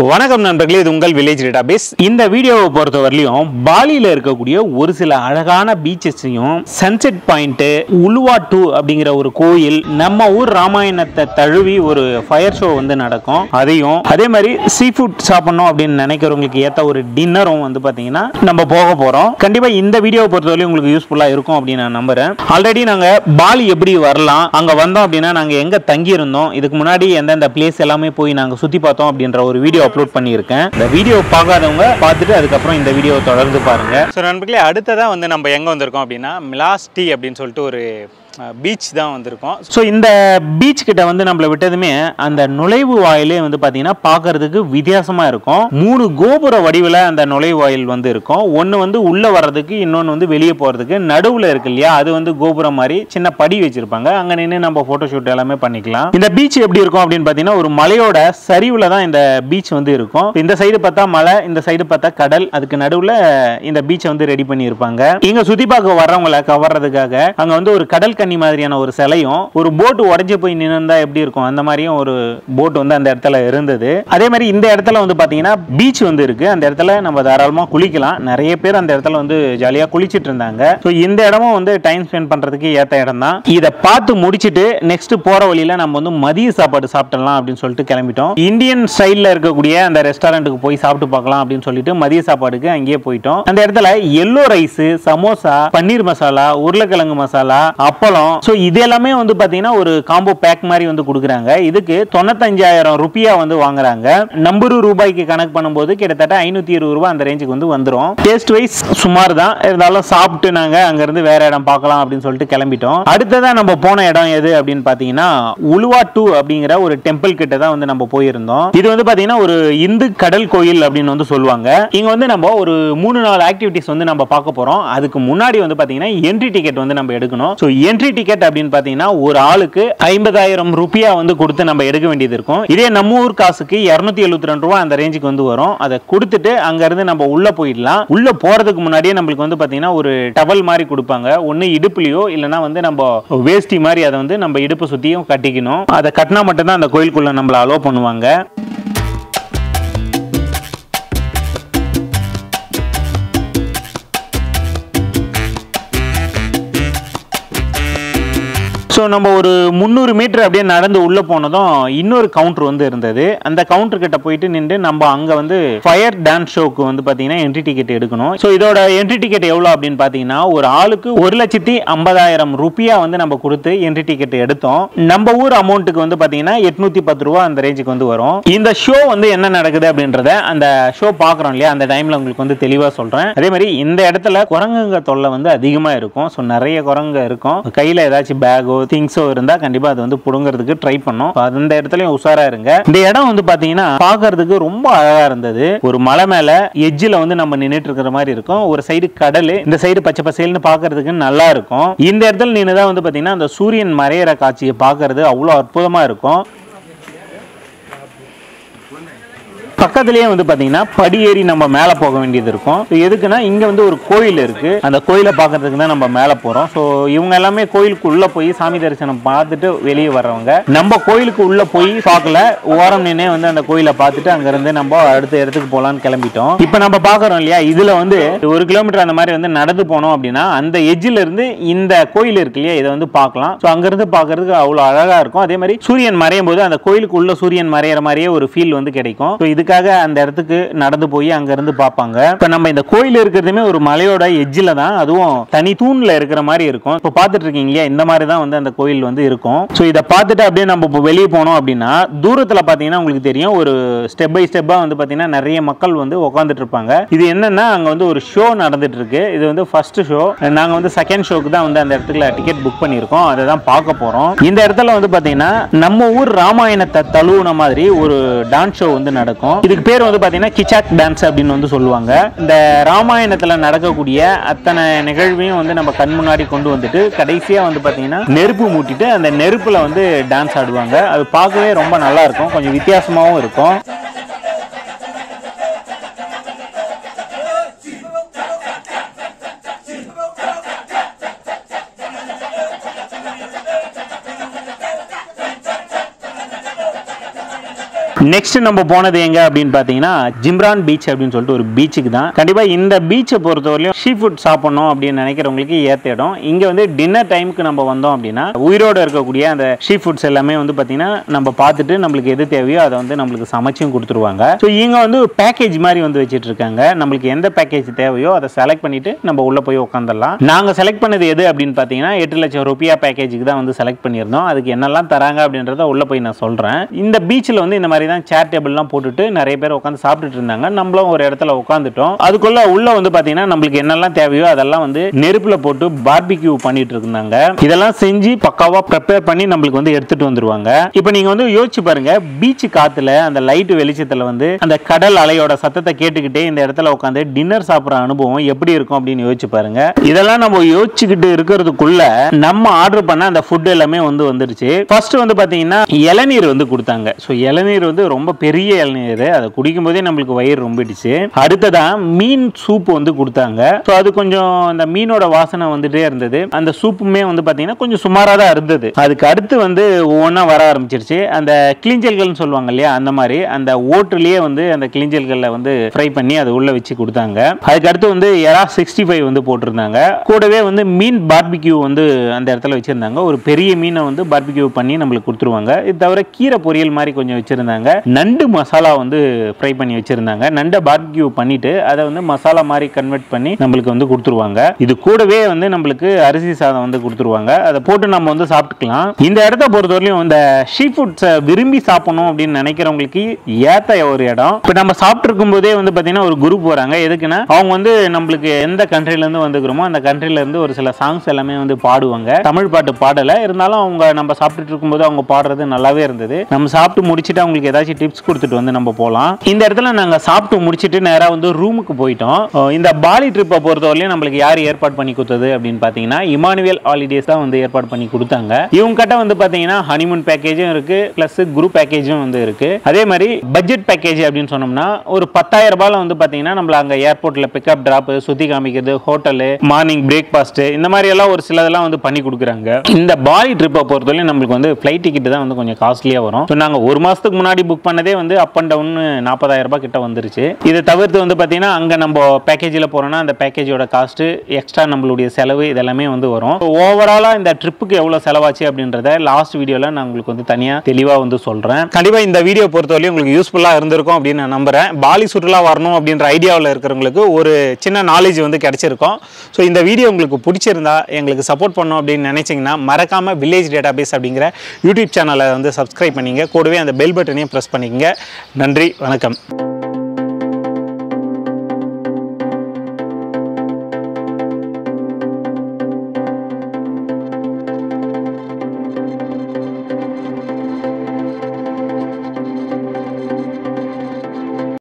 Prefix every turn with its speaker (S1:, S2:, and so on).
S1: வணக்கம் நண்பர்களே இது உங்கள் வில்லேஜ் டேட்டாபேஸ் இந்த வீடியோவை பொறுத்த வரலையும் பாலியில் இருக்கக்கூடிய ஒரு சில அழகான பீச்சஸையும் சன்செட் பாயிண்ட் உலுவா டூ அப்படிங்கிற ஒரு கோயில் நம்ம ஊர் ராமாயணத்தை தழுவி ஒரு ஃபயர் ஷோ வந்து நடக்கும் அதையும் அதே மாதிரி சீ ஃபுட் சாப்பிடணும் அப்படின்னு நினைக்கிறவங்களுக்கு ஏற்ற ஒரு டின்னரும் வந்து பார்த்தீங்கன்னா நம்ம போக போகிறோம் கண்டிப்பாக இந்த வீடியோவை பொறுத்தவரையும் உங்களுக்கு யூஸ்ஃபுல்லாக இருக்கும் அப்படின்னு நான் நம்புறேன் ஆல்ரெடி நாங்கள் பாலி எப்படி வரலாம் அங்கே வந்தோம் அப்படின்னா நாங்கள் எங்கே தங்கியிருந்தோம் இதுக்கு முன்னாடி எந்தெந்த பிளேஸ் எல்லாமே போய் நாங்கள் சுற்றி பார்த்தோம் அப்படின்ற ஒரு வீடியோ அப்லோட் பண்ணியிருக்கேன் இந்த வீடியோ பார்க்காதவங்க பார்த்துட்டு அதுக்கப்புறம் இந்த வீடியோ தொடர்ந்து பாருங்க ஸோ நண்பர்களே அடுத்ததாக வந்து நம்ம எங்கே வந்திருக்கோம் அப்படின்னா மிலாஸ்டி அப்படின்னு சொல்லிட்டு ஒரு பீச் தான் வந்திருக்கோம் ஸோ இந்த பீச் கிட்ட வந்து நம்மளை விட்டதுமே அந்த நுழைவு வாயிலே வந்து பார்த்தீங்கன்னா பார்க்கறதுக்கு வித்தியாசமாக இருக்கும் மூணு கோபுர வடிவில் அந்த நுழைவு வாயில் வந்து இருக்கும் ஒன்று வந்து உள்ளே வர்றதுக்கு இன்னொன்று வந்து வெளியே போகிறதுக்கு நடுவில் இருக்கு இல்லையா அது வந்து கோபுரம் மாதிரி சின்ன படி வச்சிருப்பாங்க அங்கே நின்று நம்ம ஃபோட்டோ ஷூட் எல்லாமே பண்ணிக்கலாம் இந்த பீச் எப்படி இருக்கும் அப்படின்னு பார்த்தீங்கன்னா ஒரு மலையோட சரிவில் தான் இந்த பீச் வந்து இருக்கும் இந்த சைடு பார்த்தா மலை இந்த சைடு பார்த்தா கடல் அதுக்கு நடுவில் இந்த பீச்சை வந்து ரெடி பண்ணியிருப்பாங்க இங்கே சுற்றி பார்க்க வர்றவங்களை கவர்றதுக்காக அங்கே வந்து ஒரு கடல் கன்னி மாதிரியான ஒரு சிலையும் ஒரு போட் உடஞ்சி போய் நின்றுந்தா எப்படி இருக்கும் அந்த மாதிரியும் ஒரு போட் வந்து அந்த இடத்துல இருந்தது அதே மாதிரி இந்த இடத்துல வந்து பார்த்தீங்கன்னா பீச் வந்து இருக்கு அந்த இடத்துல நம்ம தாராளமாக குளிக்கலாம் நிறைய பேர் அந்த இடத்துல வந்து ஜாலியாக குளிச்சிட்டு இருந்தாங்க ஸோ இந்த இடமும் வந்து டைம் ஸ்பெண்ட் பண்ணுறதுக்கு ஏற்ற இடம் தான் இதை பார்த்து முடிச்சுட்டு நெக்ஸ்ட் போகிற வழியில் நம்ம வந்து மதிய சாப்பாடு சாப்பிடலாம் அப்படின்னு சொல்லிட்டு கிளம்பிட்டோம் இந்தியன் ஸ்டைலில் இருக்கக்கூடிய அந்த ரெஸ்டாரண்ட்டுக்கு போய் சாப்பிட்டு பார்க்கலாம் அப்படின்னு சொல்லிட்டு மதிய சாப்பாடுக்கு அங்கேயே போயிட்டோம் அந்த இடத்துல எல்லோ ரைஸ் சமோசா பன்னீர் மசாலா உருளைக்கிழங்கு மசாலா அப்பளம் ஸோ இது எல்லாமே வந்து பார்த்தீங்கன்னா ஒரு காம்போ பேக் மாதிரி வந்து கொடுக்குறாங்க இதுக்கு தொண்ணூத்தஞ்சாயிரம் ருபியா வந்து வாங்குறாங்க நம்பரு ரூபாய்க்கு கணக்கு பண்ணும்போது கிட்டத்தட்ட ஐநூற்றி இருபது ரூபாய் அந்த ரேஞ்சுக்கு வந்து வந்துடும் டேஸ்ட் வைஸ் சுமார் தான் இருந்தாலும் சாப்பிட்டு நாங்கள் அங்கேருந்து வேற இடம் பார்க்கலாம் அப்படின்னு சொல்லிட்டு கிளம்பிட்டோம் அடுத்ததான் நம்ம போன இடம் எது அப்படின்னு பார்த்தீங்கன்னா உலுவா டூ அப்படிங்கிற ஒரு டெம்பிள் கிட்ட தான் வந்து நம்ம போயிருந்தோம் இது வந்து பார்த்தீங்கன்னா ஒரு இந்து கடல் கோயில் அப்படின்னு வந்து சொல்லுவாங்க இங்க வந்து நம்ம ஒரு மூணு நாலு ஆக்டிவிட்டிஸ் வந்து நம்ம பார்க்க போறோம் அதுக்கு முன்னாடி வந்து பார்த்தீங்கன்னா என்ட்ரி டிக்கெட் வந்து நம்ம எடுக்கணும் ஸோ என்ட்ரி டிக்கெட் அப்படின்னு பார்த்தீங்கன்னா ஒரு ஆளுக்கு ஐம்பதாயிரம் ரூபியா வந்து கொடுத்து நம்ம எடுக்க வேண்டியது இருக்கும் இதே நம்ம ஊர் காசுக்கு இரநூத்தி எழுபத்தி ரெண்டு ரூபா அந்த ரேஞ்சுக்கு வந்து வரும் அதை கொடுத்துட்டு அங்க இருந்து நம்ம உள்ள போயிடலாம் உள்ள போறதுக்கு முன்னாடியே நம்மளுக்கு வந்து பார்த்தீங்கன்னா ஒரு டவல் மாதிரி கொடுப்பாங்க ஒன்று இடுப்புலையோ இல்லைன்னா வந்து நம்ம வேஷ்டி மாதிரி அதை வந்து நம்ம இடுப்பு சுத்தியும் கட்டிக்கணும் அதை கட்டினா மட்டும்தான் அந்த கோயிலுக்குள்ள நம்மள அலோ பண்ணுவாங்க ஸோ நம்ம ஒரு முந்நூறு மீட்டர் அப்படியே நடந்து உள்ளே போனதும் இன்னொரு கவுண்டர் வந்து இருந்தது அந்த கவுண்டர் கிட்ட போயிட்டு நின்று நம்ம அங்கே வந்து ஃபயர் டான்ஸ் ஷோக்கு வந்து பார்த்தீங்கன்னா என்ட்ரி டிக்கெட் எடுக்கணும் ஸோ இதோட என்ட்ரி டிக்கெட் எவ்வளோ அப்படின்னு பார்த்தீங்கன்னா ஒரு ஆளுக்கு ஒரு லட்சத்தி ஐம்பதாயிரம் ருபியா வந்து நம்ம கொடுத்து என்ட்ரி டிக்கெட் எடுத்தோம் நம்ம ஊர் அமௌண்ட்டுக்கு வந்து பார்த்தீங்கன்னா எட்நூத்தி பத்து ரூபா அந்த ரேஞ்சுக்கு வந்து வரும் இந்த ஷோ வந்து என்ன நடக்குது அப்படின்றத அந்த ஷோ பார்க்குறோம் இல்லையா அந்த டைமில் உங்களுக்கு வந்து தெளிவாக சொல்கிறேன் அதே மாதிரி இந்த இடத்துல குரங்குங்க தொல்லை வந்து அதிகமாக இருக்கும் ஸோ நிறைய குரங்கு இருக்கும் கையில் ஏதாச்சும் பேகோ திங்ஸோ இருந்தால் கண்டிப்பாக அது வந்து புடுங்கிறதுக்கு ட்ரை பண்ணும் அப்ப அந்த இடத்துலையும் உஷாராக இருங்க இந்த இடம் வந்து பார்த்தீங்கன்னா பார்க்கறதுக்கு ரொம்ப அழகாக இருந்தது ஒரு மலை மேலே எஜ்ஜில் வந்து நம்ம நின்றுட்டு இருக்கிற மாதிரி இருக்கும் ஒரு சைடு கடல் இந்த சைடு பச்சை பசேல்னு பார்க்கறதுக்கு நல்லா இருக்கும் இந்த இடத்துல நின்று தான் வந்து பார்த்தீங்கன்னா அந்த சூரியன் மறையிற காட்சியை பார்க்கறது அவ்வளோ அற்புதமாக இருக்கும் பக்கத்துலயே வந்து பாத்தீங்கன்னா படியேறி நம்ம மேல போக வேண்டியது இருக்கும் So எதுக்குன்னா இங்க வந்து ஒரு கோயில் இருக்கு அந்த கோயிலை பார்க்கறதுக்கு தான் நம்ம மேல போறோம் ஸோ இவங்க எல்லாமே கோயிலுக்கு உள்ள போய் சாமி தரிசனம் பார்த்துட்டு வெளியே வர்றவங்க நம்ம கோயிலுக்கு உள்ள போய் பார்க்கல ஓரம் நின்னே வந்து அந்த கோயிலை பார்த்துட்டு அங்க இருந்து நம்ம அடுத்த இடத்துக்கு போலான்னு கிளம்பிட்டோம் இப்போ நம்ம பார்க்கறோம் இல்லையா இதுல வந்து ஒரு கிலோமீட்டர் அந்த மாதிரி வந்து நடந்து போனோம் அப்படின்னா அந்த எஜ்ஜில் இருந்து இந்த கோயில் இருக்கு இல்லையா இதை வந்து பார்க்கலாம் ஸோ அங்கிருந்து பார்க்கறதுக்கு அவ்வளோ அழகா இருக்கும் அதே மாதிரி சூரியன் மறையும் போது அந்த கோயிலுக்கு உள்ள சூரியன் மறையிற மாதிரியே ஒரு ஃபீல் வந்து கிடைக்கும் ஸோ இதுக்காக அந்த இடத்துக்கு நடந்து போய் அங்க இருந்து பார்ப்பாங்க இப்போ நம்ம இந்த கோயில் இருக்கிறதுமே ஒரு மலையோட எஜ்ஜில் தான் அதுவும் தனி தூண்ல இருக்கிற மாதிரி இருக்கும் இப்போ பார்த்துட்டு இருக்கீங்க இல்லையா இந்த மாதிரி தான் வந்து அந்த கோயில் வந்து இருக்கும் ஸோ இதை பார்த்துட்டு அப்படியே நம்ம இப்போ வெளியே போனோம் அப்படின்னா தூரத்தில் பார்த்தீங்கன்னா உங்களுக்கு தெரியும் ஒரு ஸ்டெப் பை ஸ்டெப்பாக வந்து பார்த்தீங்கன்னா நிறைய மக்கள் வந்து உட்காந்துட்டு இருப்பாங்க இது என்னன்னா அங்கே வந்து ஒரு ஷோ நடந்துட்டு இருக்கு இது வந்து ஃபர்ஸ்ட் ஷோ நாங்கள் வந்து செகண்ட் ஷோக்கு தான் வந்து அந்த இடத்துல டிக்கெட் புக் பண்ணியிருக்கோம் அதை தான் பார்க்க போகிறோம் இந்த இடத்துல வந்து பார்த்தீங்கன்னா நம்ம ஊர் ராமாயணத்தை தழுவுன மாதிரி ஒரு டான்ஸ் ஷோ வந்து நடக்கும் இதுக்கு பேர் வந்து பார்த்தீங்கன்னா கிச்சாக் டான்ஸ் அப்படின்னு வந்து சொல்லுவாங்க இந்த ராமாயணத்தில் நடக்கக்கூடிய அத்தனை நிகழ்வையும் வந்து நம்ம கண் முன்னாடி கொண்டு வந்துட்டு கடைசியாக வந்து பார்த்தீங்கன்னா நெருப்பு மூட்டிட்டு அந்த நெருப்பில் வந்து டான்ஸ் ஆடுவாங்க அது பார்க்கவே ரொம்ப நல்லா இருக்கும் கொஞ்சம் வித்தியாசமாகவும் இருக்கும் நெக்ஸ்ட் நம்ம போனது எங்க அப்படின்னு பார்த்தீங்கன்னா ஜிம்ரான் பீச் அப்படின்னு சொல்லிட்டு ஒரு பீச்சுக்கு தான் கண்டிப்பாக இந்த பீச்சை பொறுத்தவரையிலும் ஷீ ஃபுட் சாப்பிடணும் அப்படின்னு நினைக்கிறவங்களுக்கு ஏற்ற இடம் இங்கே வந்து டின்னர் டைமுக்கு நம்ம வந்தோம் அப்படின்னா உயிரோடு இருக்கக்கூடிய அந்த ஷீ ஃபுட்ஸ் எல்லாமே வந்து பார்த்தீங்கன்னா நம்ம பார்த்துட்டு நம்மளுக்கு எது தேவையோ அதை வந்து நம்மளுக்கு சமைச்சும் கொடுத்துருவாங்க ஸோ இங்கே வந்து பேக்கேஜ் மாதிரி வந்து வச்சுட்டு இருக்காங்க நம்மளுக்கு எந்த பேக்கேஜ் தேவையோ அதை செலக்ட் பண்ணிட்டு நம்ம உள்ள போய் உட்காந்துடலாம் நாங்கள் செலக்ட் பண்ணது எது அப்படின்னு பார்த்தீங்கன்னா எட்டு லட்சம் ருபியா பேக்கேஜுக்கு தான் வந்து செலக்ட் பண்ணியிருந்தோம் அதுக்கு என்னெல்லாம் தராங்க அப்படின்றத உள்ள போய் நான் சொல்கிறேன் இந்த பீச்சில் வந்து இந்த மாதிரி தான் சேர் டேபிள்லாம் போட்டுட்டு நிறைய பேர் உட்காந்து சாப்பிட்டுட்டு இருந்தாங்க நம்மளும் ஒரு இடத்துல உட்காந்துட்டோம் அதுக்குள்ள உள்ள வந்து பார்த்தீங்கன்னா நம்மளுக்கு என்னெல்லாம் தேவையோ அதெல்லாம் வந்து நெருப்புல போட்டு பார்பிக்யூ பண்ணிட்டு இருந்தாங்க இதெல்லாம் செஞ்சு பக்காவா ப்ரிப்பேர் பண்ணி நம்மளுக்கு வந்து எடுத்துட்டு வந்துருவாங்க இப்போ நீங்க வந்து யோசிச்சு பாருங்க பீச் காத்துல அந்த லைட் வெளிச்சத்துல வந்து அந்த கடல் அலையோட சத்தத்தை கேட்டுக்கிட்டே இந்த இடத்துல உட்காந்து டின்னர் சாப்பிட்ற அனுபவம் எப்படி இருக்கும் அப்படின்னு யோசிச்சு பாருங்க இதெல்லாம் நம்ம யோசிச்சுக்கிட்டு இருக்கிறதுக்குள்ள நம்ம ஆர்டர் பண்ண அந்த ஃபுட் எல்லாமே வந்து வந்துருச்சு ஃபர்ஸ்ட் வந்து பாத்தீங்கன்னா இளநீர் வந்து கொடுத்தாங்க ஸோ இளநீர் வந்து ரொம்ப பெரிய இளநீர் அதை குடிக்கும் போதே நம்மளுக்கு வயிறு ரொம்பிடுச்சு அடுத்ததா மீன் சூப் வந்து கொடுத்தாங்க ஸோ அது கொஞ்சம் அந்த மீனோட வாசனை வந்துட்டே இருந்தது அந்த சூப்புமே வந்து பாத்தீங்கன்னா கொஞ்சம் சுமாராக தான் இருந்தது அதுக்கு அடுத்து வந்து ஒவ்வொன்றா வர ஆரம்பிச்சிருச்சு அந்த கிளிஞ்சல்கள்னு சொல்லுவாங்க இல்லையா அந்த மாதிரி அந்த ஓட்டுலயே வந்து அந்த கிளிஞ்சல்களை வந்து ஃப்ரை பண்ணி அது உள்ள வச்சு கொடுத்தாங்க அதுக்கு அடுத்து வந்து எரா சிக்ஸ்டி ஃபைவ் வந்து போட்டிருந்தாங்க கூடவே வந்து மீன் பார்பிக்யூ வந்து அந்த இடத்துல வச்சிருந்தாங்க ஒரு பெரிய மீனை வந்து பார்பிக்யூ பண்ணி நம்மளுக்கு கொடுத்துருவாங்க இது தவிர கீரை பொரியல் மாதிரி கொஞ்சம் வச்சிருந்தாங்க நண்டு மசாலா வந்து ஃப்ரை பண்ணி வச்சிருந்தாங்க நண்டை பார்பிக்யூ பண்ணிட்டு அதை வந்து மசாலா மாதிரி கன்வெர்ட் பண்ணி நம்மளுக்கு வந்து கொடுத்துருவாங்க இது கூடவே வந்து நம்மளுக்கு அரிசி சாதம் வந்து கொடுத்துருவாங்க அதை போட்டு நம்ம வந்து சாப்பிட்டுக்கலாம் இந்த இடத்த பொறுத்தவரையிலும் இந்த ஷீ ஃபுட்ஸை விரும்பி சாப்பிடணும் அப்படின்னு நினைக்கிறவங்களுக்கு ஏத்த ஒரு இடம் இப்போ நம்ம சாப்பிட்டு இருக்கும் போதே வந்து பார்த்தீங்கன்னா ஒரு குரூப் வராங்க எதுக்குன்னா அவங்க வந்து நம்மளுக்கு எந்த கண்ட்ரில இருந்து வந்துக்கிறோமோ அந்த கண்ட்ரில இருந்து ஒரு சில சாங்ஸ் எல்லாமே வந்து பாடுவாங்க தமிழ் பாட்டு பாடல இருந்தாலும் அவங்க நம்ம சாப்பிட்டுட்டு இருக்கும்போது அவங்க பாடுறது நல்லாவே இருந்தது நம்ம சாப்பிட்டு முடிச்சுட்டு அவங்களுக்கு ஏதாச்சும் டிப்ஸ் கொடுத்துட்டு வந்து நம்ம போகலாம் இந்த இடத்துல நாங்க சாப்பிட்டு முடிச்சிட்டு நேரா வந்து ரூமுக்கு போயிட்டோம் அஹ் இந்த பாலி ட்ரிப்பை பொறுத்தவரையிலும் நம்மளுக்கு யார் ஏற்பாடு பண்ணி கொடுத்தது அப்படின்னு பார்த்தீங்கன்னா இமானுவேல் ஹாலிடேஸ் தான் வந்து ஏற்பாடு பண்ணி கொடுத்தாங்க இவங்க கிட்ட வந்து பார்த்தீங்கன்னா ஹனிமூன் பேக்கேஜும் இருக்கு பிளஸ் குரூப் பேக்கேஜும் வந்து இருக்கு அதே மாதிரி பட்ஜெட் பேக்கேஜ் அப்படின்னு சொன்னோம்னா ஒரு பத்தாயிரம் ரூபாயில வந்து பார்த்தீங்கன்னா நம்மள அங்கே ஏர்போர்ட்டில் பிக்கப் ட்ராப் சுற்றி காமிக்கிறது ஹோட்டலு மார்னிங் பிரேக்ஃபாஸ்ட் இந்த மாதிரி எல்லாம் ஒரு சிலதெல்லாம் வந்து பண்ணி கொடுக்குறாங்க இந்த பாலி ட்ரிப்பை பொறுத்தவரையும் நம்மளுக்கு வந்து ஃப்ளைட் டிக்கெட் தான் வந்து கொஞ்சம் காஸ்ட்லியாக வரும் ஸோ நாங்கள் ஒரு மாதத்துக்கு முன்னாடி புக் பண்ணதே வந்து அப் அண்ட் டவுன் நாற்பதாயிரம் ரூபாய் கிட்ட வந்துருச்சு இதை தவிர்த்து வந்து பார்த்தீங்கன்னா அங்கே நம்ம பேக்கேஜில் போகிறோம்னா அந்த பேக்கேஜோட காஸ்ட்டு எக்ஸ்ட்ரா நம்மளுடைய செலவு இதெல்லாமே வந்து வரும் ஓவராலாக இந்த ட்ரிப்புக்கு எவ்வளோ செலவாச்சு அப்படின்றத லாஸ்ட் வீடியோவில் நான் உங்களுக்கு வந்து தனியாக தெளிவாக வந்து சொல்கிறேன் கண்டிப்பாக இந்த வீடியோ பொறுத்தவரையும் உங்களுக்கு யூஸ்ஃபுல்லாக இருந்திருக்கும் அப்படின்னு நான் நம்புகிறேன் பாலி சுற்றுலா வரணும் அப்படின்ற ஐடியாவில் இருக்கிறவங்களுக்கு ஒரு சின்ன நாலேஜ் வந்து கிடைச்சிருக்கும் ஸோ இந்த வீடியோ உங்களுக்கு பிடிச்சிருந்தா எங்களுக்கு சப்போர்ட் பண்ணணும் அப்படின்னு நினைச்சீங்கன்னா மறக்காமல் வில்லேஜ் டேட்டாபேஸ் அப்படிங்கிற யூடியூப் சேனலை வந்து சப்ஸ்கிரைப் பண்ணிங்க கூடவே அந்த பெல் பட்டனையும் ப்ரெஸ் பண்ணிக்கங்க நன்றி வணக்கம்